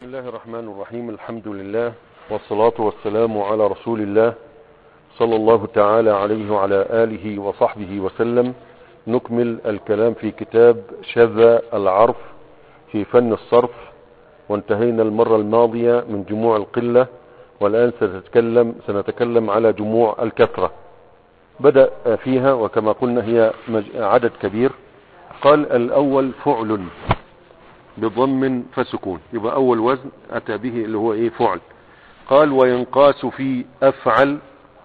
الله الرحمن الرحيم الحمد لله والصلاة والسلام على رسول الله صلى الله تعالى عليه وعلى آله وصحبه وسلم نكمل الكلام في كتاب شذا العرف في فن الصرف وانتهينا المرة الماضية من جموع القلة والآن سنتكلم, سنتكلم على جموع الكثرة بدأ فيها وكما قلنا هي عدد كبير قال الأول فعل بضم فسكون يبقى أول وزن أتى به اللي هو إيه فعل قال وينقاس في أفعل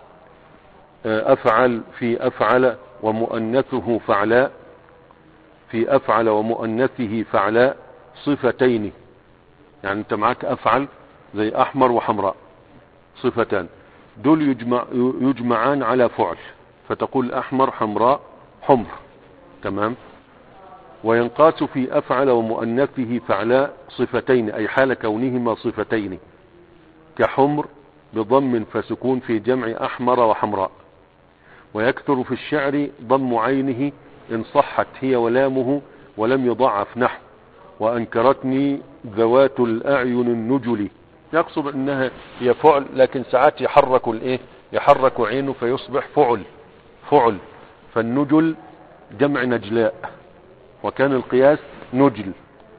أفعل في أفعل ومؤنثه فعلاء في أفعل ومؤنثه فعلاء صفتين يعني انت معاك أفعل زي أحمر وحمراء صفتان دول يجمع يجمعان على فعل فتقول أحمر حمراء حمر تمام وينقاس في أفعل ومؤنثه فعلاء صفتين أي حال كونهما صفتين كحمر بضم فسكون في جمع أحمر وحمراء ويكثر في الشعر ضم عينه إن صحت هي ولامه ولم يضعف نحو وأنكرتني ذوات الأعين النجل يقصد أنها هي فعل لكن ساعات يحرك الإيه يحرك عينه فيصبح فعل فعل فالنجل جمع نجلاء وكان القياس نجل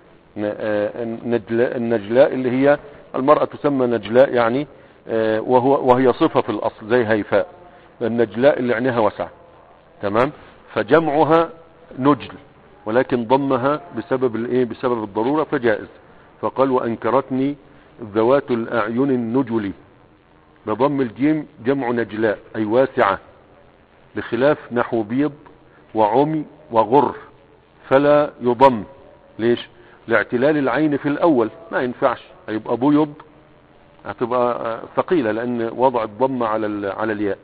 النجلاء اللي هي المرأة تسمى نجلاء يعني وهو وهي صفة في الأصل زي هيفاء النجلاء اللي عينها وسع تمام فجمعها نجل ولكن ضمها بسبب الايه بسبب الضرورة فجائز فقال وانكرتني ذوات الاعين النجل بضم الجيم جمع نجلاء اي واسعة بخلاف نحو بيض وعمي وغر فلا يضم ليش لاعتلال العين في الاول ما ينفعش هيبقى بيض هتبقى ثقيلة لان وضع الضم على على الياء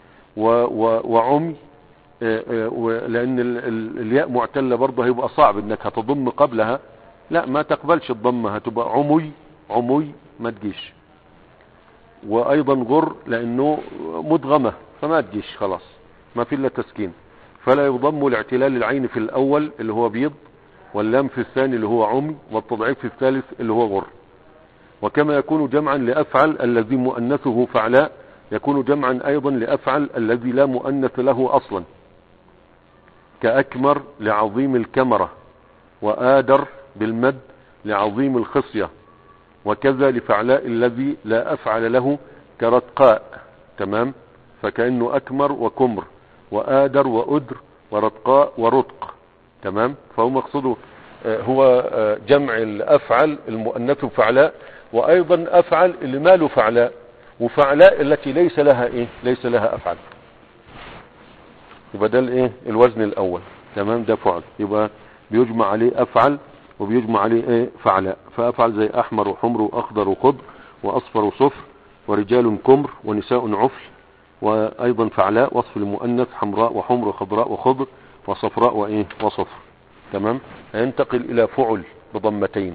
وعمي لان الياء معتلة برضه هيبقى صعب انك هتضم قبلها لا ما تقبلش الضمة هتبقى عمي عمي ما تجيش وايضا غر لانه مدغمة فما تجيش خلاص ما في الا تسكين فلا يضم لاعتلال العين في الاول اللي هو بيض واللام في الثاني اللي هو عمي والتضعيف في الثالث اللي هو غر وكما يكون جمعا لافعل الذي مؤنثه فعلاء يكون جمعا ايضا لافعل الذي لا مؤنث له اصلا كاكمر لعظيم الكمرة وادر بالمد لعظيم الخصية وكذا لفعلاء الذي لا افعل له كرتقاء تمام فكأنه اكمر وكمر وآدر وأدر ورتقاء ورتق تمام فهو مقصده هو جمع الأفعل المؤنث فعلاء وأيضا أفعل اللي ماله فعلاء وفعلاء التي ليس لها إيه ليس لها أفعل يبقى ده الإيه الوزن الأول تمام ده فعل يبقى بيجمع عليه أفعل وبيجمع عليه إيه فعلاء فأفعل زي أحمر وحمر وأخضر وخضر وأصفر وصفر ورجال كمر ونساء عفل وايضا فعلاء وصف المؤنث حمراء وحمر وخضراء وخضر وصفراء وايه وصفر تمام ينتقل الى فعل بضمتين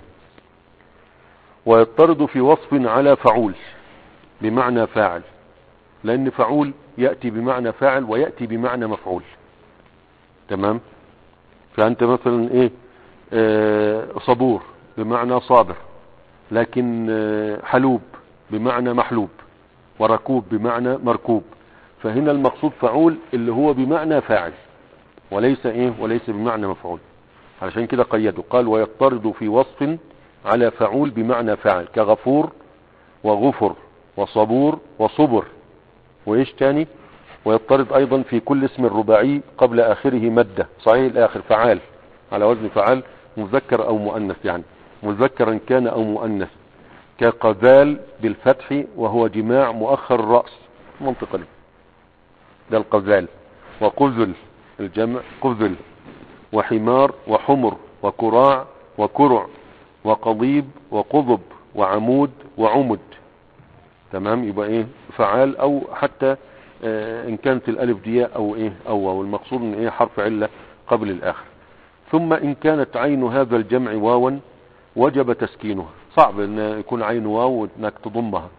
ويضطرد في وصف على فعول بمعنى فاعل لان فعول يأتي بمعنى فاعل ويأتي بمعنى مفعول تمام فانت مثلا ايه آه صبور بمعنى صابر لكن آه حلوب بمعنى محلوب وركوب بمعنى مركوب فهنا المقصود فعول اللي هو بمعنى فاعل وليس ايه وليس بمعنى مفعول علشان كده قيده قال ويضطرد في وصف على فعول بمعنى فاعل كغفور وغفر وصبور وصبر وايش تاني ويضطرد ايضا في كل اسم رباعي قبل اخره مدة صحيح الاخر فعال على وزن فعال مذكر او مؤنث يعني مذكرا كان او مؤنث كقذال بالفتح وهو جماع مؤخر الرأس منطقا ده القذال وقذل الجمع قذل وحمار وحمر وكراع وكرع وقضيب وقضب وعمود وعمد تمام يبقى ايه فعال او حتى اه ان كانت الالف دي او ايه او والمقصود ان ايه حرف علة قبل الاخر ثم ان كانت عين هذا الجمع واوا وجب تسكينها صعب ان يكون عين واو انك تضمها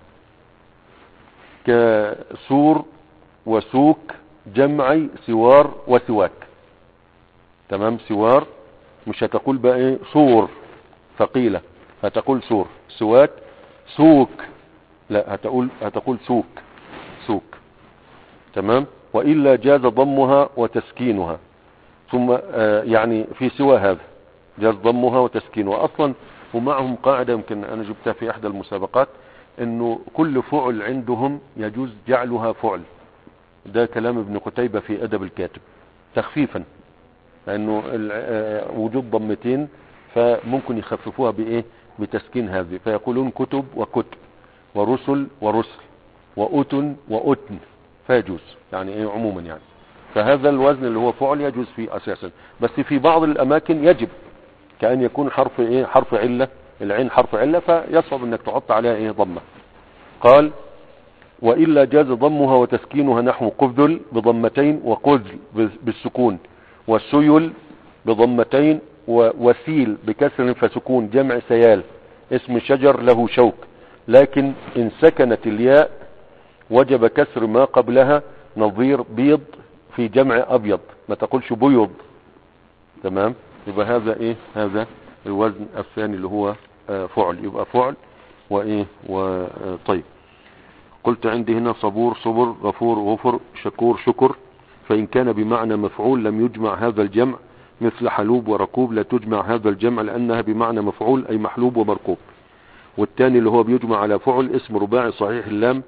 كسور وسوك جمعي سوار وسواك تمام سوار مش هتقول بقى ايه صور ثقيلة هتقول سور سوات سوك لا هتقول هتقول سوك سوك تمام وإلا جاز ضمها وتسكينها ثم آه يعني في سوى هذا جاز ضمها وتسكينها أصلا ومعهم قاعدة يمكن أنا جبتها في إحدى المسابقات انه كل فعل عندهم يجوز جعلها فعل ده كلام ابن قتيبة في ادب الكاتب تخفيفا لانه وجود ضمتين فممكن يخففوها بايه بتسكين هذه فيقولون كتب وكتب ورسل ورسل وأتن وأتن فيجوز يعني ايه عموما يعني فهذا الوزن اللي هو فعل يجوز فيه اساسا بس في بعض الاماكن يجب كأن يكون حرف ايه حرف علة العين حرف علة فيصعب انك تحط عليها ايه ضمة قال وإلا جاز ضمها وتسكينها نحو قذل بضمتين وقذل بالسكون والسيل بضمتين ووسيل بكسر فسكون جمع سيال اسم شجر له شوك لكن إن سكنت الياء وجب كسر ما قبلها نظير بيض في جمع أبيض ما تقولش بيض تمام يبقى هذا ايه هذا الوزن الثاني اللي هو فعل يبقى فعل وايه وطيب قلت عندي هنا صبور صبر غفور غفر شكور شكر فإن كان بمعنى مفعول لم يجمع هذا الجمع مثل حلوب وركوب لا تجمع هذا الجمع لأنها بمعنى مفعول أي محلوب ومركوب والثاني اللي هو بيجمع على فعل اسم رباعي صحيح اللام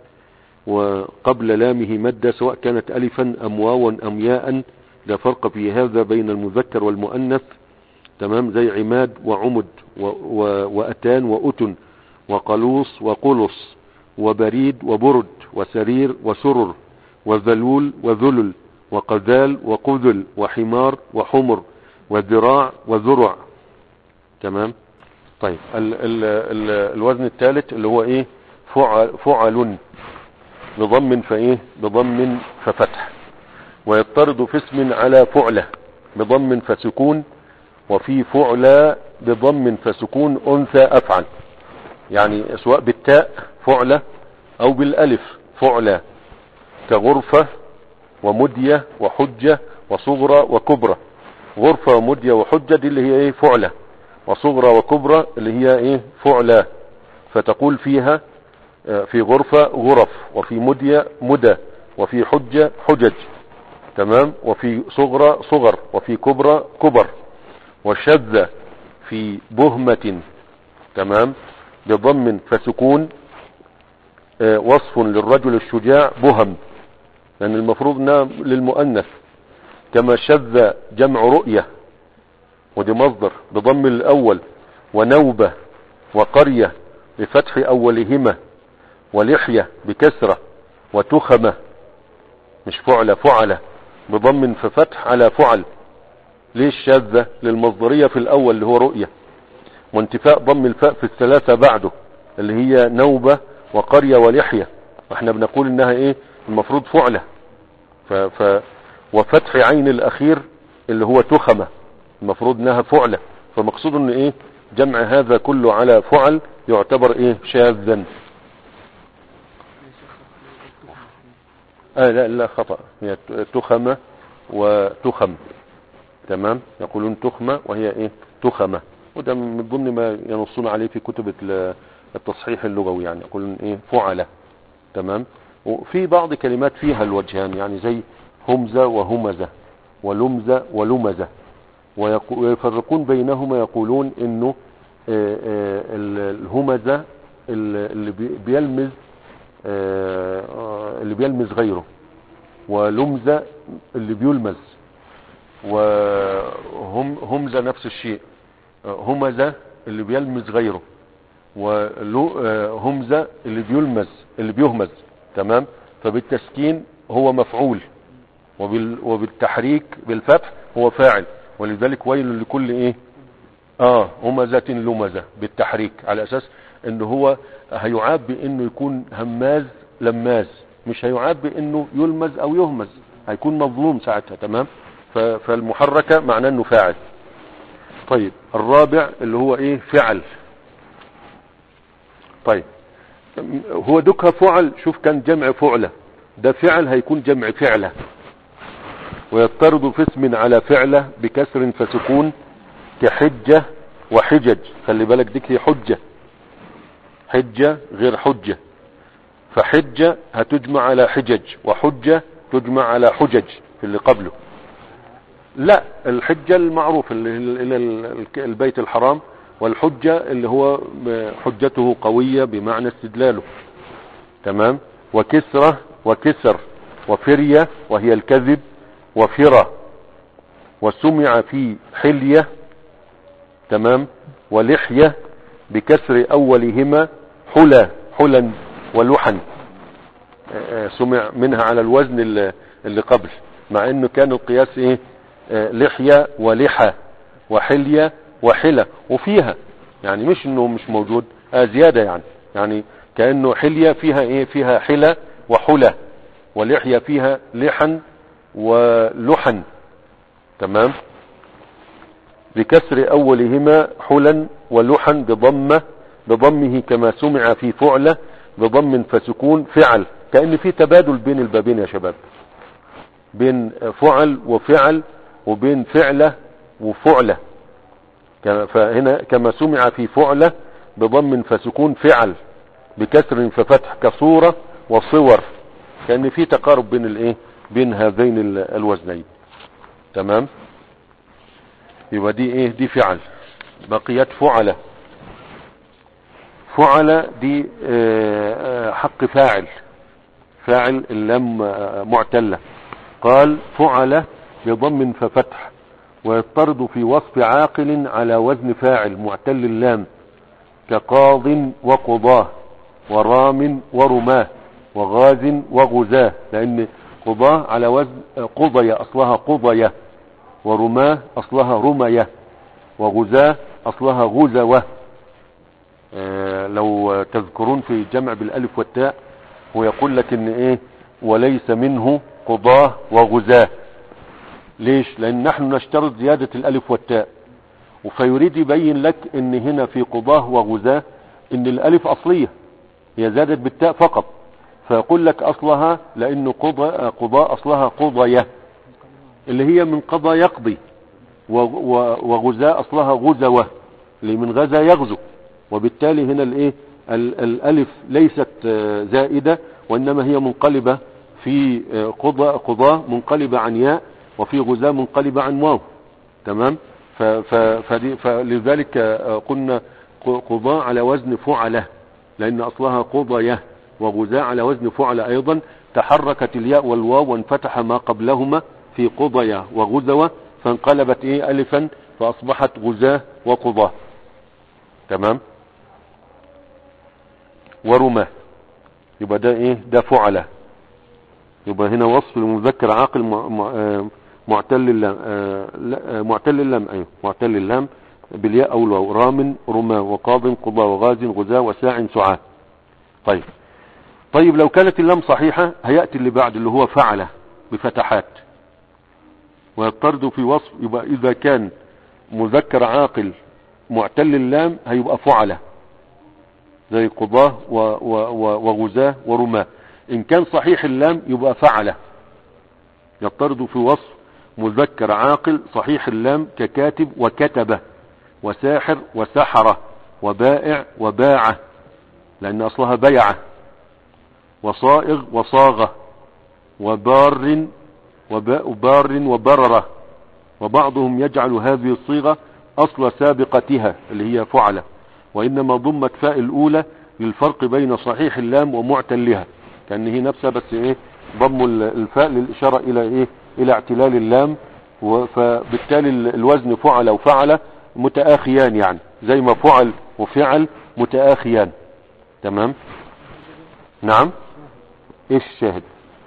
وقبل لامه مادة سواء كانت ألفا أم واوا أم ياء لا فرق في هذا بين المذكر والمؤنث تمام زي عماد وعمد و و وأتان وأتن وقلوص وقلص وبريد وبرد وسرير وسرر وذلول وذلل وقذال وقذل وحمار وحمر وذراع وذرع تمام طيب ال ال ال الوزن الثالث اللي هو ايه فعل, فعل بضم فايه بضم ففتح ويضطرد في اسم على فعله بضم فسكون وفي فعلى بضم فسكون انثى افعل يعني سواء بالتاء فعلة او بالالف فعلى كغرفة ومدية وحجة وصغرى وكبرى غرفة ومدية وحجة دي اللي هي ايه فعلة وصغرى وكبرى اللي هي ايه فعلى فتقول فيها في غرفة غرف وفي مدية مدى وفي حجة حجج تمام وفي صغرى صغر وفي كبرى كبر وشذ في بهمة تمام بضم فسكون آه وصف للرجل الشجاع بهم لأن يعني المفروض انها للمؤنث كما شذ جمع رؤية ودي مصدر بضم الأول ونوبة وقرية بفتح أولهما ولحية بكسرة وتخمة مش فعلة فعلة بضم ففتح على فعل ليش شاذة للمصدرية في الأول اللي هو رؤية وانتفاء ضم الفاء في الثلاثة بعده اللي هي نوبة وقرية ولحية واحنا بنقول انها ايه المفروض فعلة ف ف وفتح عين الاخير اللي هو تخمة المفروض انها فعلة فمقصود ان ايه جمع هذا كله على فعل يعتبر ايه شاذا آه لا لا خطأ هي تخمة وتخم تمام يقولون تخمة وهي ايه تخمة وده من ضمن ما ينصون عليه في كتب التصحيح اللغوي يعني يقولون ايه فعلة تمام وفي بعض كلمات فيها الوجهان يعني زي همزة وهمزة ولمزة ولمزة ويفرقون بينهما يقولون انه الهمزة اللي بيلمز اللي بيلمز غيره ولمزة اللي بيلمز وهمزة نفس الشيء همزة اللي بيلمز غيره وهمزة اللي بيلمز اللي بيهمز تمام فبالتسكين هو مفعول وبال وبالتحريك بالفتح هو فاعل ولذلك ويل لكل ايه اه همزة لمزة بالتحريك على اساس ان هو هيعاب بانه يكون هماز لماز مش هيعاب بانه يلمز او يهمز هيكون مظلوم ساعتها تمام فالمحركة معناه انه فاعل طيب الرابع اللي هو ايه فعل طيب هو دكها فعل شوف كان جمع فعلة ده فعل هيكون جمع فعلة ويضطرد في اسم على فعلة بكسر فسكون كحجة وحجج خلي بالك ديك هي حجة حجة غير حجة فحجة هتجمع على حجج وحجة تجمع على حجج في اللي قبله لا الحجة المعروف اللي الى البيت الحرام والحجة اللي هو حجته قوية بمعنى استدلاله تمام وكسرة وكسر وفرية وهي الكذب وفرة وسمع في حلية تمام ولحية بكسر اولهما حلى حلا ولحن سمع منها على الوزن اللي قبل مع انه كان القياس ايه لحية ولحى وحلية وحلة وفيها يعني مش انه مش موجود آه زيادة يعني يعني كأنه حلية فيها ايه فيها حلة وحلة ولحية فيها لحن ولحن تمام بكسر اولهما حلا ولحن بضمة بضمه كما سمع في فعلة بضم فسكون فعل كأن في تبادل بين البابين يا شباب بين فعل وفعل وبين فعلة وفعلة فهنا كما سمع في فعلة بضم فسكون فعل بكسر ففتح كصورة وصور كأن في تقارب بين الايه بين هذين الوزنين تمام يبقى دي ايه دي فعل بقيت فعلة فعل دي حق فاعل فاعل اللام معتلة قال فعل بضم ففتح ويضطرد في وصف عاقل على وزن فاعل معتل اللام كقاض وقضاه ورام ورماه وغاز وغزاه لان قضاه على وزن قضي اصلها قضية ورماه اصلها رمية وغزاه اصلها غزوة آه لو تذكرون في الجمع بالالف والتاء ويقول لك ان ايه وليس منه قضاه وغزاه ليش لان نحن نشترط زيادة الالف والتاء فيريد يبين لك ان هنا في قضاه وغزاه ان الالف اصلية هي زادت بالتاء فقط فيقول لك اصلها لان قضاء قضاء اصلها قضية اللي هي من قضى يقضي وغزاء اصلها غزوة اللي من غزا يغزو وبالتالي هنا الايه الالف ليست زائدة وانما هي منقلبة في قضاء قضاء منقلبة عن ياء وفي غزاة منقلبة عن واو تمام فلذلك قلنا قضاء على وزن فعلة لان اصلها قضية وغزاء على وزن فعلة ايضا تحركت الياء والواو وانفتح ما قبلهما في قضية وغزوة فانقلبت ايه الفا فاصبحت غزاة وقضاة تمام ورماه يبقى ده ايه ده فعلة يبقى هنا وصف المذكر عاقل معتل اللام معتل اللام ايوه معتل اللام بالياء او الواو رام رماه وقاض قضاء وغاز غزاة وساع سعاة طيب طيب لو كانت اللام صحيحة هيأتي اللي بعد اللي هو فعلة بفتحات ويضطرد في وصف يبقى اذا كان مذكر عاقل معتل اللام هيبقى فعلة زي قضاه وغزاه ورماه ان كان صحيح اللام يبقى فعلة يضطرد في وصف مذكر عاقل صحيح اللام ككاتب وكتبه وساحر وسحرة وبائع وباعة لان اصلها بيعة وصائغ وصاغة وبار وبار وبررة وبعضهم يجعل هذه الصيغة اصل سابقتها اللي هي فعلة وانما ضمت فاء الاولى للفرق بين صحيح اللام ومعتلها كان هي نفسها بس ايه ضموا الفاء للاشارة الى ايه الى اعتلال اللام فبالتالي الوزن فعل وفعل متآخيان يعني زي ما فعل وفعل متآخيان تمام نعم ايش شاهد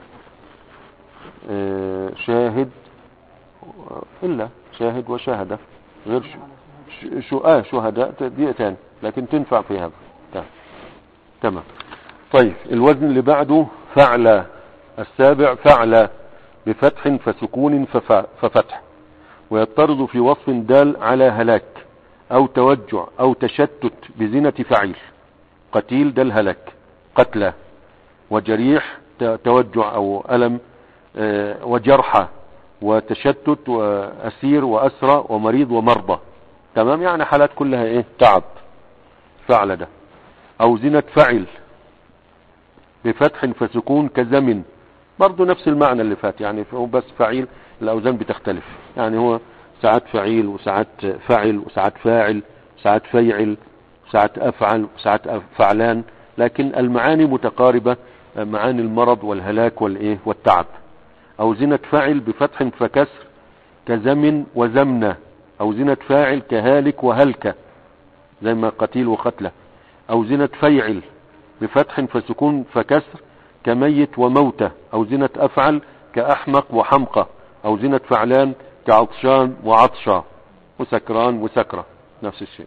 آه شاهد الا شاهد وشاهدة غير شو, شو اه شهداء دي تاني لكن تنفع في هذا تمام طيب الوزن اللي بعده فعل السابع فعل بفتح فسكون ففتح ويضطرد في وصف دال على هلاك او توجع او تشتت بزنة فعيل قتيل ده الهلاك قتلى وجريح توجع او الم وجرحى وتشتت واسير واسرى ومريض ومرضى تمام يعني حالات كلها ايه تعب فعل ده أوزنة فعل بفتح فسكون كزمن برضو نفس المعنى اللي فات يعني هو بس فعيل الأوزان بتختلف يعني هو ساعات فعيل وساعات فعل وساعات فاعل وساعات فيعل وساعات أفعل وساعات فعلان لكن المعاني متقاربة معاني المرض والهلاك والإيه والتعب أوزنة فاعل بفتح فكسر كزمن وزمنة أوزنة فاعل كهالك وهلكة زي ما قتيل وقتله أوزنة فيعل بفتح فسكون فكسر كميت وموتة أوزنة أفعل كأحمق وحمقى أوزنة فعلان كعطشان وعطشا وسكران وسكرة نفس الشيء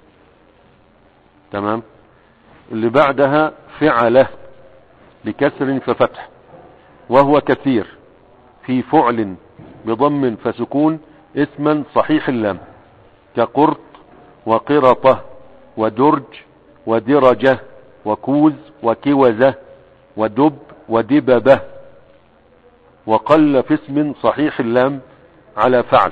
تمام اللي بعدها فعله بكسر ففتح وهو كثير في فعل بضم فسكون اسما صحيح اللام كقرط وقرطة ودرج ودرجة وكوز وكوزة ودب ودببة وقل في اسم صحيح اللام على فعل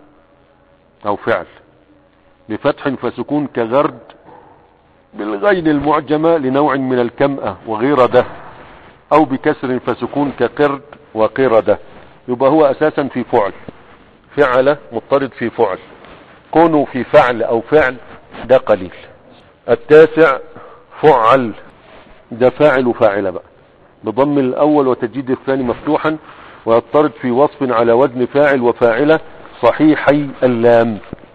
او فعل بفتح فسكون كغرد بالغين المعجمة لنوع من الكمأة وغيردة او بكسر فسكون كقرد وقردة يبقى هو اساسا في فعل فعل مضطرد في فعل كونه في فعل او فعل ده قليل التاسع فعل ده فاعل وفاعل بقى بضم الاول وتجديد الثاني مفتوحا ويضطرد في وصف على وزن فاعل وفاعلة صحيحي اللام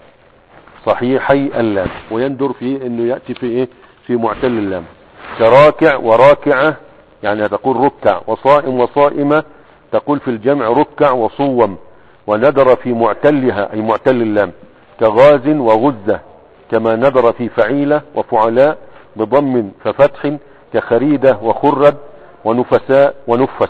صحيحي اللام ويندر في انه يأتي في ايه في معتل اللام كراكع وراكعة يعني تقول ركع وصائم وصائمة تقول في الجمع ركع وصوم وندر في معتلها اي معتل اللام كغاز وغزة كما ندر في فعيلة وفعلاء بضم ففتح كخريدة وخرد ونفساء ونفس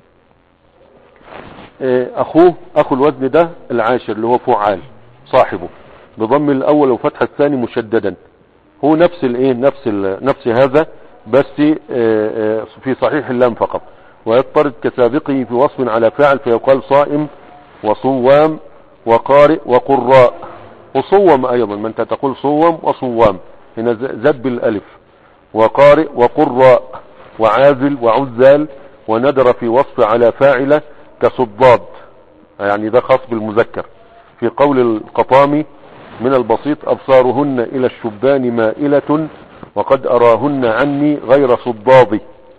اخوه اخو الوزن ده العاشر اللي هو فعال صاحبه بضم الاول وفتح الثاني مشددا هو نفس الايه نفس نفس هذا بس في صحيح اللام فقط ويضطرد كسابقه في وصف على فاعل فيقال صائم وصوام وقارئ وقراء وصوم ايضا ما انت تقول صوم وصوام هنا زد بالالف وقارئ وقراء وعازل وعزال وندر في وصف على فاعلة كصداد يعني ده خاص بالمذكر في قول القطامي من البسيط أبصارهن إلى الشبان مائلة وقد أراهن عني غير صداضي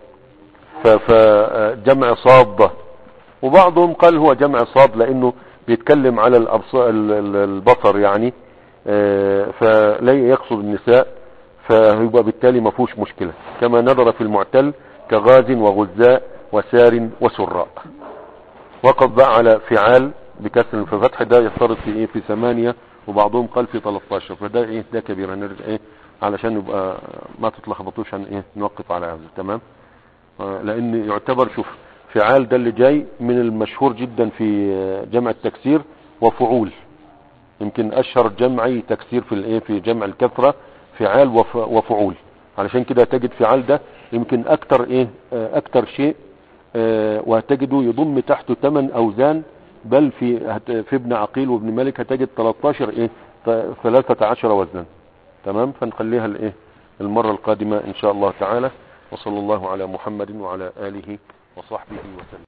فجمع صاد وبعضهم قال هو جمع صاد لأنه بيتكلم على البصر يعني فلا يقصد النساء فيبقى بالتالي ما فيهوش مشكلة كما نظر في المعتل كغاز وغزاء وسار وسراء وقد ضع على فعال بكسر في فتح ده يفترض في ايه في ثمانية وبعضهم قال في 13 فده ايه ده كبير هنرجع ايه علشان يبقى ما تتلخبطوش عن ايه نوقف على هذا تمام آه لان يعتبر شوف فعال ده اللي جاي من المشهور جدا في جمع التكسير وفعول يمكن اشهر جمعي تكسير في الايه في جمع الكثرة فعال وف وفعول علشان كده تجد فعال ده يمكن اكتر ايه اكتر شيء اه وهتجده يضم تحته 8 اوزان بل في في ابن عقيل وابن مالك هتجد 13 ايه 13 وزنا تمام فنخليها الايه المرة القادمة ان شاء الله تعالى وصلى الله على محمد وعلى اله وصحبه وسلم